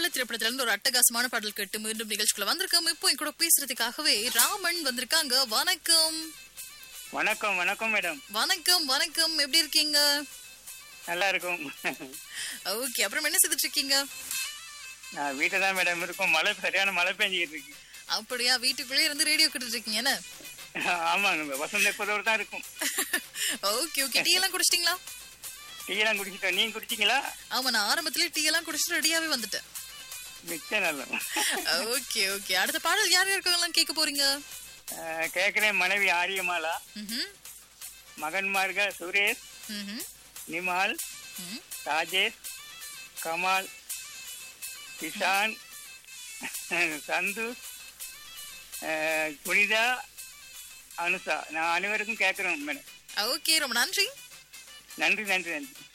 பிள்ளை திரைப்படத்துல இருந்து ஒரு அட்டகாசமான பாடல் கேட்டு மீண்டும் நிகழ்ச்சிக்குள்ள வந்திருக்கோம் இப்போ என் கூட பேசுறதுக்காகவே ராமன் வந்திருக்காங்க வணக்கம் வணக்கம் வணக்கம் மேடம் வணக்கம் வணக்கம் எப்படி இருக்கீங்க நல்லா இருக்கும் ஓகே அப்புறம் என்ன செய்துட்டு இருக்கீங்க நான் வீட்டில் தான் மேடம் இருக்கும் மழை சரியான மழை பெஞ்சிக்கிட்டு இருக்கு அப்படியா வீட்டுக்குள்ளே இருந்து ரேடியோ கேட்டுட்டு இருக்கீங்க என்ன ஆமாங்க வசந்த எப்போதோடு தான் இருக்கும் ஓகே ஓகே டீ எல்லாம் குடிச்சிட்டீங்களா டீ எல்லாம் குடிச்சிட்டோம் நீங்க குடிச்சிங்களா ஆமா நான் ஆரம்பத்திலே டீ எல்லாம் குடிச்சிட்டு ரெடியாவே வந்துட்டேன் மிச்ச நல்லா ஓகே ஓகே அடுத்த பாடல் யார் யாருக்கெல்லாம் கேட்க போறீங்க அஹ், கேட்கிறேன் மனைவி ஆரியமாலா ம்ஹும், மகன்மார்கள் சுரேஷ் ம்ஹும், நிமால் ம். ராஜேஷ் கமால் கிஷான் சந்து அஹ், புனிதா அனுஷா நான் அனைவருக்கும் கேட்கிறேன் மேடம் ஓகே ரொம்ப நன்றி நன்றி நன்றி நன்றி